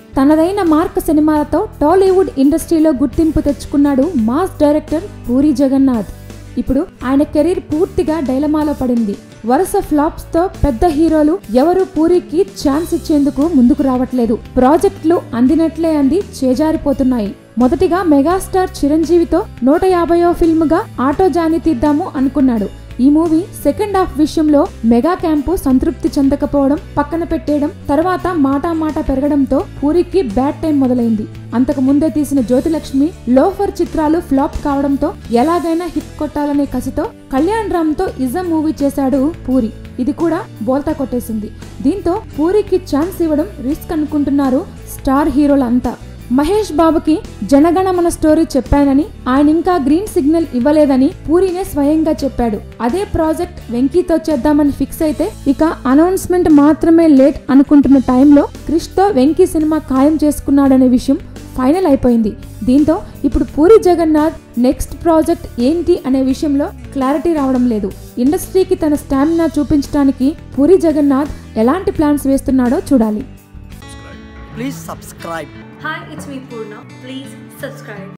తనదైన మార్క్ సినిమాలతో టాలీవుడ్ ఇండస్ట్రీలో గుర్తింపు తెచ్చుకున్నాడు మాస్ డైరెక్టర్ పూరి జగన్నాథ్ ఇప్పుడు ఆయన కెరీర్ పూర్తిగా డైలమాలో పడింది వరుస ఫ్లాప్స్ తో పెద్ద హీరోలు ఎవరు పూరికి ఛాన్స్ ఇచ్చేందుకు ముందుకు రావట్లేదు ప్రాజెక్టులు అందినట్లే అంది చేజారిపోతున్నాయి మొదటిగా మెగాస్టార్ చిరంజీవితో నూట యాభైవ ఫిల్మ్ గా ఆటో జాని తీద్దాము అనుకున్నాడు ఈ మూవీ సెకండ్ హాఫ్ విషయంలో మెగా క్యాంపు సంతృప్తి చెందకపోవడం పక్కన పెట్టేయడం తర్వాత మాటా మాట పెరగడంతో పూరికి బ్యాడ్ టైం మొదలైంది అంతకు ముందే తీసిన జ్యోతిలక్ష్మి లోఫర్ చిత్రాలు ఫ్లాప్ కావడంతో ఎలాగైనా హిట్ కొట్టాలనే కసితో కళ్యాణ్ రామ్ తో ఇజం మూవీ చేశాడు పూరి ఇది కూడా బోల్తా కొట్టేసింది దీంతో పూరికి ఛాన్స్ ఇవ్వడం రిస్క్ అనుకుంటున్నారు స్టార్ హీరోలంతా మహేష్ బాబుకి జనగణమన స్టోరీ చెప్పానని ఆయన ఇంకా గ్రీన్ సిగ్నల్ ఇవ్వలేదని పూరినే స్వయంగా చెప్పాడు అదే ప్రాజెక్ట్ వెంకీతో చేద్దామని ఫిక్స్ అయితే ఇక అనౌన్స్మెంట్ మాత్రమే లేట్ అనుకుంటున్న టైంలో క్రిష్ తో వెంకీ సినిమా ఖాయం చేసుకున్నాడనే విషయం ఫైనల్ అయిపోయింది దీంతో ఇప్పుడు పూరి జగన్నాథ్ నెక్స్ట్ ప్రాజెక్ట్ ఏంటి అనే విషయంలో క్లారిటీ రావడం లేదు ఇండస్ట్రీకి తన స్టామినా చూపించడానికి పూరి జగన్నాథ్ ఎలాంటి ప్లాన్స్ వేస్తున్నాడో చూడాలి Please subscribe. Hi, it's me Purna. Please subscribe.